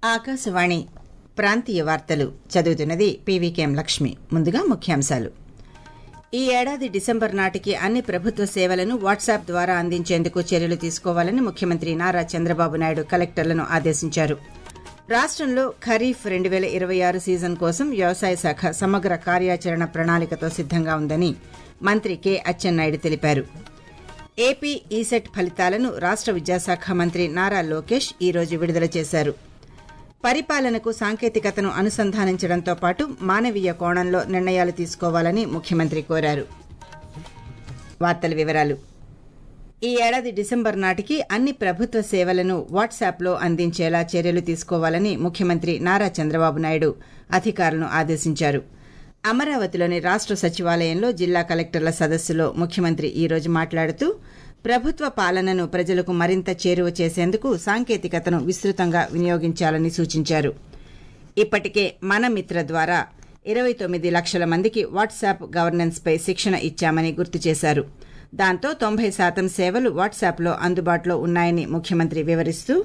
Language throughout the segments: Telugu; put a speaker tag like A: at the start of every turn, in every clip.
A: ఆకాశవాణి ప్రాంతీయ వార్తలు చదువుతున్నది పీవీకేఎం లక్ష్మి ముందుగా ముఖ్యాంశాలు ఈ ఏడాది డిసెంబర్ నాటికి అన్ని ప్రభుత్వ సేవలను వాట్సాప్ ద్వారా అందించేందుకు చర్యలు తీసుకోవాలని ముఖ్యమంత్రి నారా చంద్రబాబు నాయుడు కలెక్టర్లను ఆదేశించారు రాష్టంలో ఖరీఫ్ రెండు వేల ఇరవై ఆరు సీజన్ కోసం వ్యవసాయ శాఖ సమగ్ర కార్యాచరణ ప్రణాళికతో సిద్దంగా ఉందని మంత్రి కె అచ్చెన్నాయుడు తెలిపారు ఏపీ ఈసెట్ ఫలితాలను రాష్ట విద్యాశాఖ మంత్రి నారా లోకేష్ ఈ రోజు విడుదల చేశారు పరిపాలనకు సాంకేతికతను అనుసంధానించడంతో పాటు మానవీయ కోణంలో నిర్ణయాలు తీసుకోవాలని ముఖ్యమంత్రి కోరారు వార్తల వివరాలు ఈ ఏడాది డిసెంబర్ నాటికి అన్ని ప్రభుత్వ సేవలను వాట్సాప్లో అందించేలా చర్యలు తీసుకోవాలని ముఖ్యమంత్రి నారా చంద్రబాబు నాయుడు అధికారులను ఆదేశించారు అమరావతిలోని రాష్ట సచివాలయంలో జిల్లా కలెక్టర్ల సదస్సులో ముఖ్యమంత్రి ఈ రోజు మాట్లాడుతూ ప్రభుత్వ పాలనను ప్రజలకు మరింత చేరువ చేసేందుకు సాంకేతికతను విస్తృతంగా వినియోగించాలని సూచించారు ఇప్పటికే మన మిత్ర ద్వారా ఇరవై తొమ్మిది లక్షల మందికి వాట్సాప్ గవర్నెన్స్పై శిక్షణ ఇచ్చామని గుర్తు చేశారు దాంతో తొంభై శాతం సేవలు వాట్సాప్లో అందుబాటులో ఉన్నాయని ముఖ్యమంత్రి వివరిస్తూ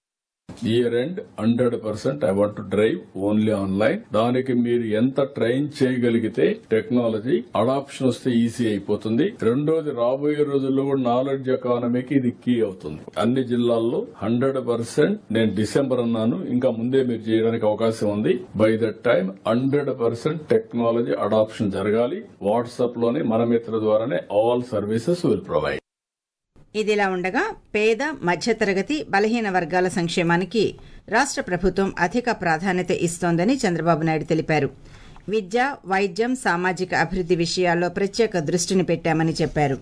B: year end hundred percent I want drive only online దానికి మీరు ఎంత ట్రైన్ చేయగలిగితే టెక్నాలజీ అడాప్షన్ వస్తే ఈజీ అయిపోతుంది రెండోది రాబోయే రోజుల్లో కూడా నాలెడ్జ్ ఎకానమీకి ఇది కీ అవుతుంది అన్ని జిల్లాల్లో హండ్రెడ్ పర్సెంట్ నేను డిసెంబర్ అన్నాను ఇంకా ముందే మీరు చేయడానికి అవకాశం ఉంది by that time hundred percent technology adoption జరగాలి వాట్సాప్ లోనే మన మిత్ర ద్వారానే ఆల్ సర్వీసెస్ విల్ ప్రొవైడ్
A: ఇదిలా ఉండగా పేద మధ్యతరగతి బలహీన వర్గాల సంక్షేమానికి రాష్ట ప్రభుత్వం అధిక ప్రాధాన్యత ఇస్తోందని చంద్రబాబు నాయుడు తెలిపారు విద్య వైద్యం సామాజిక అభివృద్ది విషయాల్లో ప్రత్యేక దృష్టిని పెట్టామని చెప్పారు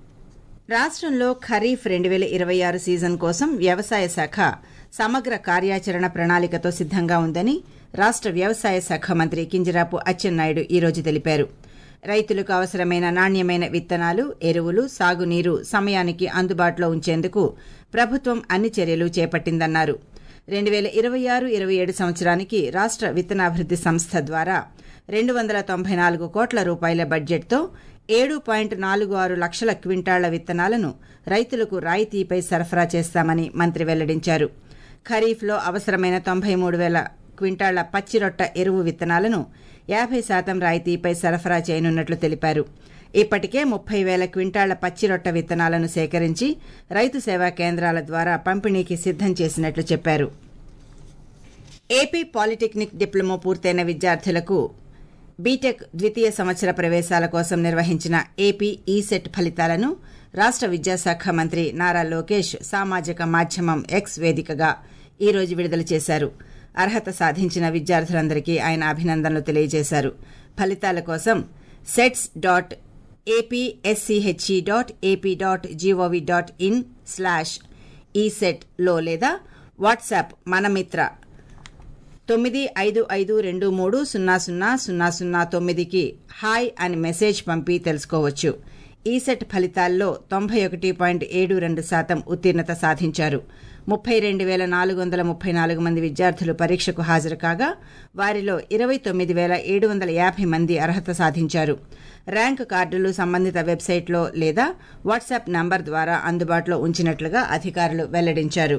A: రాష్టంలో ఖరీఫ్ రెండు వేల ఇరవై ఆరు సీజన్ కోసం వ్యవసాయ శాఖ సమగ్ర కార్యాచరణ ప్రణాళికతో సిద్దంగా ఉందని రాష్ట వ్యవసాయ శాఖ మంత్రి కింజరాపు అచ్చెన్నాయుడు ఈ రోజు తెలిపారు రైతులకు అవసరమైన నాణ్యమైన విత్తనాలు ఎరువులు సాగునీరు సమయానికి అందుబాటులో ఉంచేందుకు ప్రభుత్వం అన్ని చర్యలు చేపట్టిందన్నారు రెండు వేల ఇరవై ఆరు ఇరవై ఏడు సంవత్సరానికి రాష్ట విత్తనాభివృద్ది సంస్థ ద్వారా రెండు వందల తొంభై నాలుగు కోట్ల రూపాయల బడ్జెట్తో ఏడు పాయింట్ నాలుగు ఆరు లక్షల క్వింటాళ్ల విత్తనాలను రైతులకు రాయితీపై సరఫరా చేస్తామని మంత్రి వెల్లడించారు ఖరీఫ్లో అవసరమైన తొంభై మూడు వేల క్వింటాళ్ల పచ్చిరొట్ట ఎరువు విత్తనాలను యాభై శాతం రాయితీపై సరఫరా చేయనున్నట్లు తెలిపారు ఇప్పటికే ముప్పై వేల క్వింటాళ్ల పచ్చిరొట్ట విత్తనాలను సేకరించి రైతు సేవా కేంద్రాల ద్వారా పంపిణీకి సిద్దం చేసినట్లు చెప్పారు ఏపీ పాలిటెక్నిక్ డిప్లొమా పూర్తయిన విద్యార్థులకు బీటెక్ ద్వితీయ సంవత్సర ప్రవేశాల కోసం నిర్వహించిన ఏపీ ఈసెట్ ఫలితాలను రాష్ట విద్యాశాఖ మంత్రి నారా లోకేష్ సామాజిక మాధ్యమం ఎక్స్ వేదికగా ఈ రోజు విడుదల చేశారు అర్హత సాధించిన విద్యార్థులందరికీ ఆయన అభినందనలు తెలియజేశారు ఫలితాల కోసం sets dot APSCHE dot AP dot GOV dot in slash ECET లో లేదా వాట్సాప్ మనమిత్ర తొమ్మిది ఐదు ఐదు రెండు మూడు సున్నా సున్నా సున్నా సున్నా తొమ్మిదికి హాయ్ అని మెసేజ్ పంపి తెలుసుకోవచ్చు ఈసెట్ ఫలితాల్లో తొంభై ఒకటి పాయింట్ ఏడు రెండు శాతం ఉత్తీర్ణత సాధించారు ముప్పై రెండు వేల నాలుగు వందల ముప్పై నాలుగు మంది విద్యార్థులు పరీక్షకు హాజరు కాగా వారిలో ఇరవై తొమ్మిది వేల ఏడు వందల యాభై మంది అర్హత సాధించారు ర్యాంక్ కార్డులు సంబంధిత వెబ్సైట్లో లేదా వాట్సాప్ నంబర్ ద్వారా అందుబాటులో ఉంచినట్లుగా అధికారులు వెల్లడించారు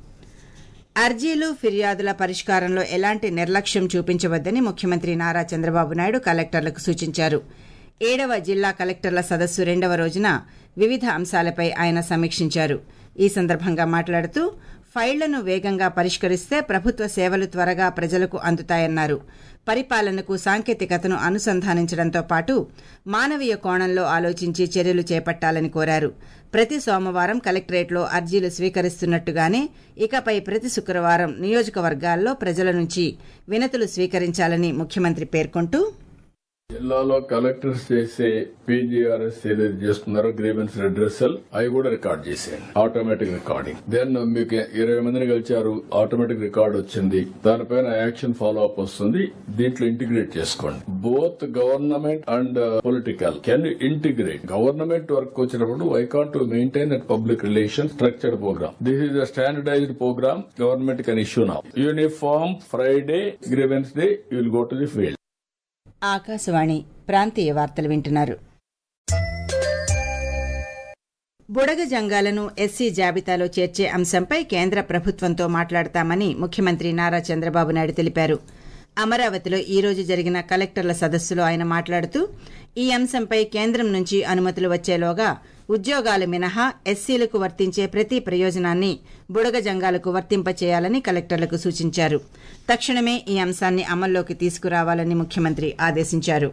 A: అర్జీలు ఫిర్యాదుల పరిష్కారంలో ఎలాంటి నిర్లక్ష్యం చూపించవద్దని ముఖ్యమంత్రి నారా చంద్రబాబు నాయుడు కలెక్టర్లకు సూచించారు ఏడవ జిల్లా కలెక్టర్ల సదస్సు రెండవ రోజున వివిధ అంశాలపై ఆయన సమీక్షించారు ఈ సందర్భంగా మాట్లాడుతూ ఫైళ్లను వేగంగా పరిష్కరిస్తే ప్రభుత్వ సేవలు త్వరగా ప్రజలకు అందుతాయన్నారు పరిపాలనకు సాంకేతికతను అనుసంధానించడంతో పాటు మానవీయ కోణంలో ఆలోచించి చర్యలు చేపట్టాలని కోరారు ప్రతి సోమవారం కలెక్టరేట్లో అర్జీలు స్వీకరిస్తున్నట్టుగానే ఇకపై ప్రతి శుక్రవారం నియోజకవర్గాల్లో ప్రజల నుంచి వినతులు స్వీకరించాలని ముఖ్యమంత్రి పేర్కొంటూ
B: జిల్లాలో కలెక్టర్స్ చేసే పీజీఆర్ఎస్ ఏదైతే చేస్తున్నారో గ్రీవెన్స్ రెడ్రెసల్ అవి కూడా రికార్డ్ చేసేయండి ఆటోమేటిక్ రికార్డింగ్ దెన్ మీకు ఇరవై మందిని కలిచారు ఆటోమేటిక్ రికార్డ్ వచ్చింది దానిపైన యాక్షన్ ఫాలో అప్ వస్తుంది దీంట్లో ఇంటిగ్రేట్ చేసుకోండి both government and political can integrate government work వచ్చినప్పుడు I can't to maintain that public relation structured program this is the standardized program government can issue now uniform Friday grievance day you will go to the field
A: Akashvani ప్రాంతీయ వార్తలు వింటున్నారు బుడగ జంగాలను ఎస్సీ జాబితాలో చేర్చే అంశంపై కేంద్ర ప్రభుత్వంతో మాట్లాడతామని ముఖ్యమంత్రి నారా చంద్రబాబు నాయుడు తెలిపారు అమరావతిలో ఈ రోజు జరిగిన కలెక్టర్ల సదస్సులో ఆయన మాట్లాడుతూ ఈ అంశంపై కేంద్రం నుంచి అనుమతులు వచ్చేలోగా ఉద్యోగాలు మినహా ఎస్సీలకు వర్తించే ప్రతి ప్రయోజనాన్ని బుడగ జంగాలకు వర్తింపచేయాలని కలెక్టర్లకు సూచించారు తక్షణమే ఈ అంశాన్ని అమల్లోకి తీసుకురావాలని ముఖ్యమంత్రి ఆదేశించారు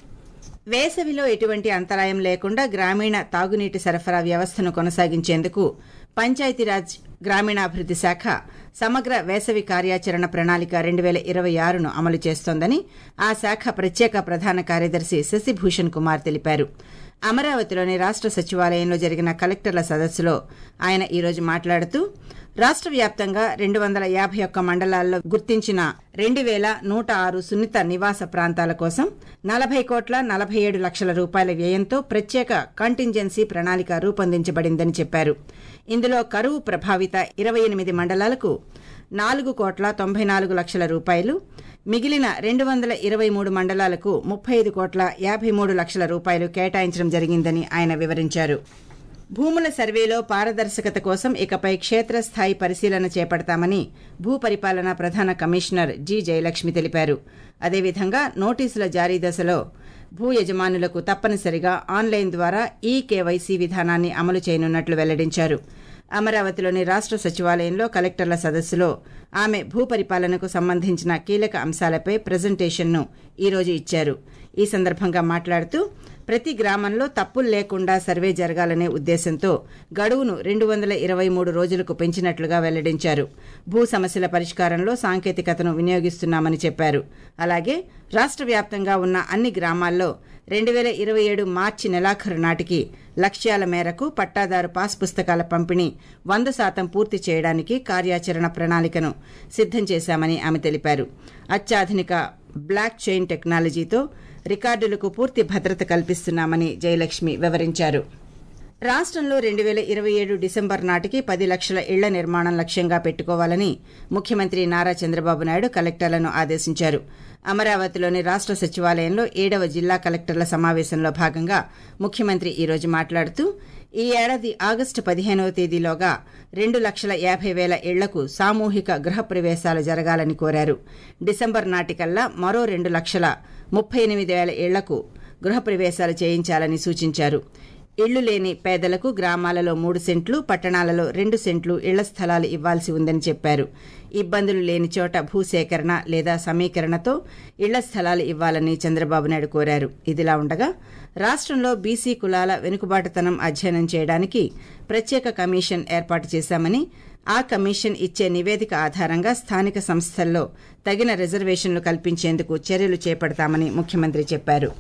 A: వేసవిలో ఎటువంటి అంతరాయం లేకుండా గ్రామీణ తాగునీటి సరఫరా వ్యవస్థను కొనసాగించేందుకు పంచాయతీరాజ్ గ్రామీణాభివృద్ది శాఖ సమగ్ర వేసవి కార్యాచరణ ప్రణాళిక రెండు వేల ఇరవై ఆరును అమలు చేస్తోందని ఆ శాఖ ప్రత్యేక ప్రధాన కార్యదర్శి శశిభూషణ్ కుమార్ తెలిపారు అమరావతిలోని రాష్ట సచివాలయంలో జరిగిన కలెక్టర్ల సదస్సులో ఆయన ఈరోజు మాట్లాడుతూ రాష్ట వ్యాప్తంగా రెండు వందల యాభై ఒక్క మండలాల్లో గుర్తించిన రెండు వేల నూట ఆరు సున్నిత నివాస ప్రాంతాల కోసం నలభై కోట్ల నలభై ఏడు లక్షల రూపాయల వ్యయంతో ప్రత్యేక కంటింజెన్సీ ప్రణాళిక రూపొందించబడిందని చెప్పారు ఇందులో కరువు ప్రభావిత ఇరవై ఎనిమిది మండలాలకు నాలుగు కోట్ల తొంభై నాలుగు లక్షల రూపాయలు మిగిలిన రెండు వందల ఇరవై మూడు మండలాలకు ముప్పై ఐదు కోట్ల యాభై మూడు లక్షల రూపాయలు కేటాయించడం జరిగిందని ఆయన వివరించారు భూముల సర్వేలో పారదర్శకత కోసం ఇకపై క్షేత్రస్థాయి పరిశీలన చేపడతామని భూపరిపాలన ప్రధాన కమిషనర్ జి జయలక్ష్మి తెలిపారు అదేవిధంగా నోటీసుల జారీ దశలో భూ యజమానులకు తప్పనిసరిగా ఆన్లైన్ ద్వారా ఈ కేవైసీ విధానాన్ని అమలు చేయనున్నట్లు వెల్లడించారు అమరావతిలోని రాష్ట సచివాలయంలో కలెక్టర్ల సదస్సులో ఆమె భూపరిపాలనకు సంబంధించిన కీలక అంశాలపై ప్రజెంటేషన్ను ఈరోజు ఇచ్చారు ఈ సందర్భంగా మాట్లాడుతూ ప్రతి గ్రామంలో తప్పులు లేకుండా సర్వే జరగాలనే ఉద్దేశంతో గడువును రెండు వందల ఇరవై మూడు రోజులకు పెంచినట్లుగా వెల్లడించారు భూ సమస్యల పరిష్కారంలో సాంకేతికతను వినియోగిస్తున్నామని చెప్పారు అలాగే రాష్ట వ్యాప్తంగా ఉన్న అన్ని గ్రామాల్లో రెండు వేల ఇరవై ఏడు మార్చి నెలాఖరు నాటికి లక్ష్యాల మేరకు పట్టాదారు పాస్ పుస్తకాల పంపిణీ వంద శాతం పూర్తి చేయడానికి కార్యాచరణ ప్రణాళికను సిద్దం చేశామని ఆమె తెలిపారు అత్యాధునిక బ్లాక్ చైన్ టెక్నాలజీతో రికార్డులకు పూర్తి భద్రత కల్పిస్తున్నామని జయలక్ష్మి వివరించారు రాష్టంలో రెండు వేల ఇరవై ఏడు డిసెంబర్ నాటికి పది లక్షల ఇళ్ల నిర్మాణం లక్ష్యంగా పెట్టుకోవాలని ముఖ్యమంత్రి నారా చంద్రబాబు నాయుడు కలెక్టర్లను ఆదేశించారు అమరావతిలోని రాష్ట సచివాలయంలో ఏడవ జిల్లా కలెక్టర్ల సమావేశంలో భాగంగా ముఖ్యమంత్రి ఈ రోజు మాట్లాడుతూ ఈ ఏడాది ఆగస్టు పదిహేనవ తేదీలోగా రెండు లక్షల యాభై వేల ఇళ్లకు సామూహిక గృహప్రవేశాలు జరగాలని కోరారు డిసెంబర్ నాటికల్లా మరో రెండు లక్షల ముప్పై ఎనిమిది వేల ఇళ్లకు గృహప్రవేశాలు చేయించాలని సూచించారు ఇళ్లు లేని పేదలకు గ్రామాలలో మూడు సెంట్లు పట్టణాలలో రెండు సెంట్లు ఇళ్ల స్థలాలు ఇవ్వాల్సి ఉందని చెప్పారు ఇబ్బందులు లేని చోట భూసేకరణ లేదా సమీకరణతో ఇళ్ల స్థలాలు ఇవ్వాలని చంద్రబాబు నాయుడు కోరారు ఇదిలా ఉండగా రాష్టంలో బీసీ కులాల వెనుకబాటుతనం అధ్యయనం చేయడానికి ప్రత్యేక కమిషన్ ఏర్పాటు చేశామని ఆ కమిషన్ ఇచ్చే నివేదిక ఆధారంగా స్థానిక సంస్థల్లో తగిన రిజర్వేషన్లు కల్పించేందుకు చర్యలు చేపడతామని ముఖ్యమంత్రి చెప్పారు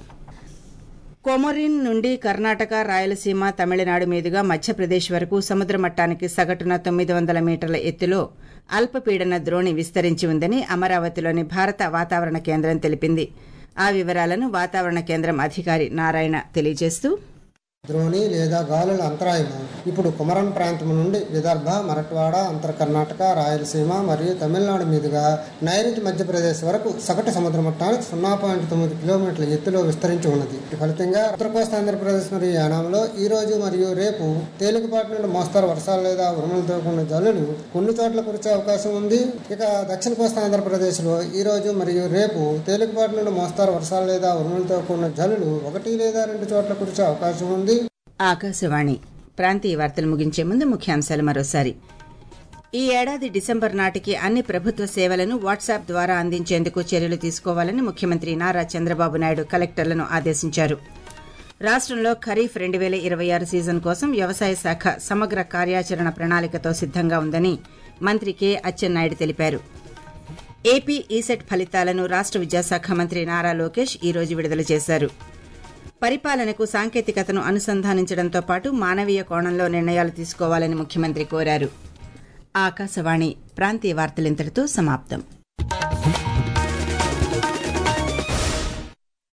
A: కొమరిన్ నుండి కర్ణాటక రాయలసీమ తమిళనాడు మీదుగా మధ్యప్రదేశ్ వరకు సముద్ర మట్టానికి సగటున తొమ్మిది వందల మీటర్ల ఎత్తులో అల్పపీడన ద్రోణి విస్తరించి ఉందని అమరావతిలోని భారత వాతావరణ కేంద్రం తెలిపింది ఆ వివరాలను వాతావరణ కేంద్రం అధికారి నారాయణ తెలియజేస్తూ
C: ద్రోణి లేదా గాలుల అంతరాయము ఇప్పుడు కుమరన్ ప్రాంతం నుండి విదర్భ మరట్వాడ అంతర్ కర్ణాటక రాయలసీమ మరియు తమిళనాడు మీదుగా నైరుతి మధ్యప్రదేశ్ వరకు సగటు సముద్ర మట్టానికి సున్నా పాయింట్ తొమ్మిది కిలోమీటర్ల ఎత్తులో విస్తరించి ఉన్నది ఫలితంగా ఉత్తర కోస్తా ఆంధ్రప్రదేశ్ మరియు యానాంలో ఈ రోజు మరియు రేపు తేలికపాటి నుండి మోస్తారు వర్షాలు లేదా ఉరుములతో కూడిన జల్లులు కొన్ని చోట్ల కురిసే అవకాశం ఉంది ఇక దక్షిణ కోస్తా ఆంధ్రప్రదేశ్లో ఈ రోజు మరియు రేపు తేలికపాటి నుండి మోస్తారు వర్షాలు లేదా ఉరుములతో కూడిన జల్లులు ఒకటి లేదా రెండు చోట్ల కురిసే అవకాశం ఉంది
A: ఆకాశవాణి ప్రాంతీయ వార్తలు ముగించే ముందు ముఖ్యాంశాలు మరోసారి ఈ ఏడాది డిసెంబర్ నాటికి అన్ని ప్రభుత్వ సేవలను వాట్సాప్ ద్వారా అందించేందుకు చర్యలు తీసుకోవాలని ముఖ్యమంత్రి నారా చంద్రబాబు నాయుడు కలెక్టర్లను ఆదేశించారు రాష్టంలో ఖరీఫ్ రెండు వేల ఇరవై ఆరు సీజన్ కోసం వ్యవసాయ శాఖ సమగ్ర కార్యాచరణ ప్రణాళికతో సిద్దంగా ఉందని మంత్రి కె అచ్చెన్నాయుడు తెలిపారు ఏపీ ఈసెట్ ఫలితాలను రాష్ట విద్యాశాఖ మంత్రి నారా లోకేష్ ఈ రోజు విడుదల చేశారు పరిపాలనకు సాంకేతికతను అనుసంధానించడంతో పాటు మానవీయ కోణంలో నిర్ణయాలు తీసుకోవాలని ముఖ్యమంత్రి కోరారు ఆకాశవాణి ప్రాంతీయ వార్తలింతటితో సమాప్తం